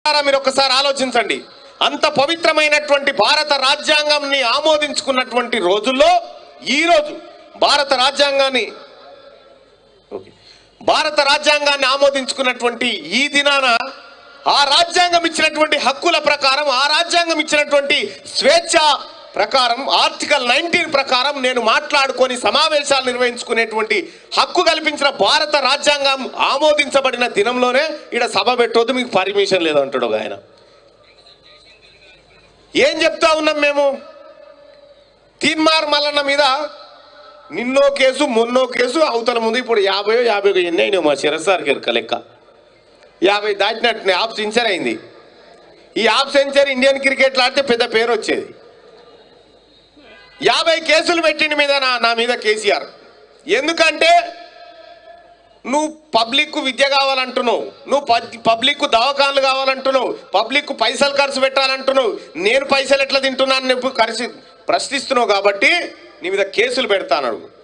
ద్వారా మీరు ఒకసారి ఆలోచించండి అంత పవిత్రమైనటువంటి భారత రాజ్యాంగంని ఆమోదించుకున్నటువంటి రోజుల్లో ఈ రోజు భారత రాజ్యాంగాన్ని ఓకే. భారత రాజ్యాంగాన్ని ఆమోదించుకున్నటువంటి ఈ దినాన ఆ రాజ్యాంగం ఇచ్చినటువంటి హక్కుల ప్రకారం ఆ రాజ్యాంగం ఇచ్చినటువంటి స్వేచ్ఛ ప్రకారం ఆర్టికల్ నైన్టీన్ ప్రకారం నేను మాట్లాడుకొని సమావేశాలు నిర్వహించుకునేటువంటి హక్కు కల్పించిన భారత రాజ్యాంగం ఆమోదించబడిన దినంలోనే ఇక్కడ సభ పెట్టొద్దు మీకు పర్మిషన్ లేదంటాడు ఒక ఆయన ఏం చెప్తా ఉన్నాం మేము తీన్మార్ మల్లన్న మీద నిన్నో కేసు మొన్నో కేసు అవతల ముందు ఇప్పుడు యాభై యాభై ఎన్ని అయినాయి మా చిరసారి కిరక లెక్క యాభై దాటినట్టు హాఫ్ సెంచరీ అయింది ఈ హాఫ్ సెంచరీ ఇండియన్ క్రికెట్లో ఆడితే పెద్ద పేరు వచ్చేది యాభై కేసులు పెట్టిన మీద నా నా మీద కేసీఆర్ ఎందుకంటే నువ్వు పబ్లిక్ విద్య కావాలంటున్నావు నువ్వు పబ్- పబ్లిక్ దవాఖాన్లు కావాలంటున్నావు పబ్లిక్ పైసలు ఖర్చు పెట్టాలంటున్నావు నేను పైసలు ఎట్లా తింటున్నాను నువ్వు ఖర్చు ప్రశ్నిస్తున్నావు కాబట్టి నీ మీద కేసులు పెడతాను